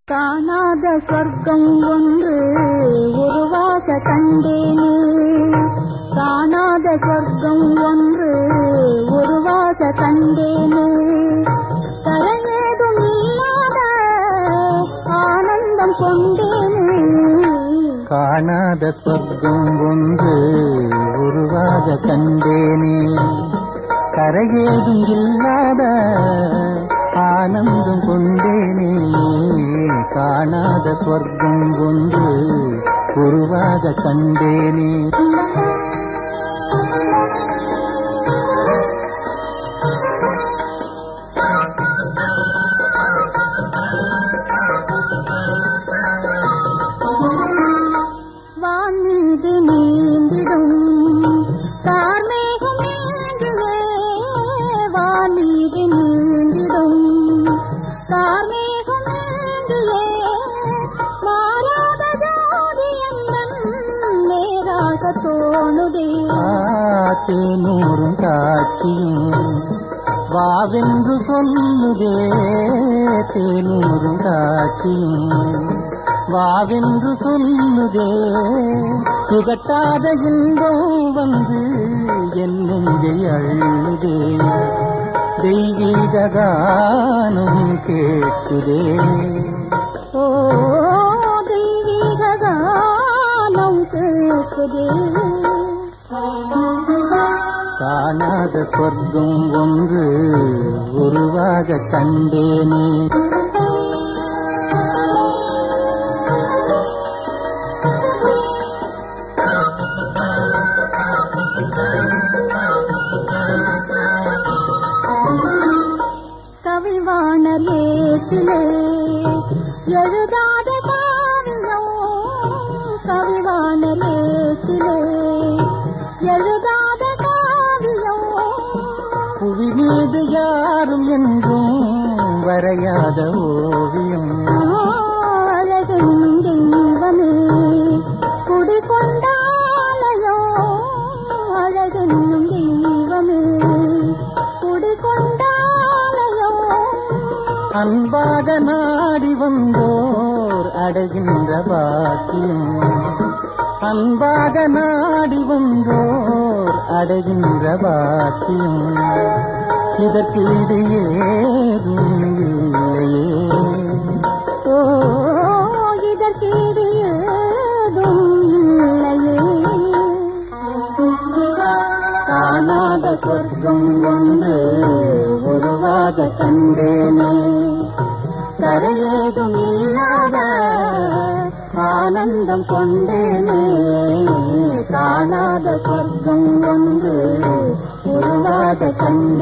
காணாத சொர்க்கம் ஒன்று உருவாக கண்டேனே காணாத சொர்க்கம் ஒன்று உருவாக கண்டேனே கரையேதும் இல்லாத ஆனந்தம் கொண்டேனே காணாத சொர்க்கம் ஒன்று உருவாக கண்டேனே கரையேதும் இல்லாத ஆனந்தம் கொண்டேனே காணாத சொர்க்கம் ஒன்று உருவாக கண்டேனே வான் மீது நீந்திடும் கார்மேகம் நீந்தியே வான் மீது நீந்திடும் கார்மேகம் நீந்தியே மாறாத ஜோதி எந்தன் நேராக தோணுதே தேனூரும் காட்சியும் வாவென்று சொல்லுதே தேனூரும் காட்சியும் வாவென்று சொல்லுதே திகட்டாத இன்பம் வந்து என் நெஞ்சை அழுதே தெய்வீக கானம் கேட்குதே ஓ தெய்வீக கானம் கேட்குதே காணாத சொர்க்கம் ஒன்று உருவாக கண்டேனே கவிவாணர் ஏற்றிலே எழுதாத காவியம் கவிவாணர் ஏற்றிலே எழுதாத காவியம் புவி மீது யாரும் என்றும் வரையாத ஓவியம் அழகென்னும் தெய்வமே குடிகொண்டாலயோ அழகென்னும் தெய்வமே குடிகொண்டாலயோ அன்பாக நாடி வந்தோர் அடைகின்ற பாக்கியம் அன்பாக நாடி வந்தோர் அடைகின்ற பாக்கியம் இதற்கு இது ஏதும் இல்லையே ஓ இதற்கீடு ஏதும் இல்லையே காணாத சொர்க்கம் ஒன்று உருவாக கண்டேனே கரையேதும் இல்லாத ஆனந்தம் கொண்டேனே காணாத சொர்க்கம் ஒன்று உருவாக கண்டேனே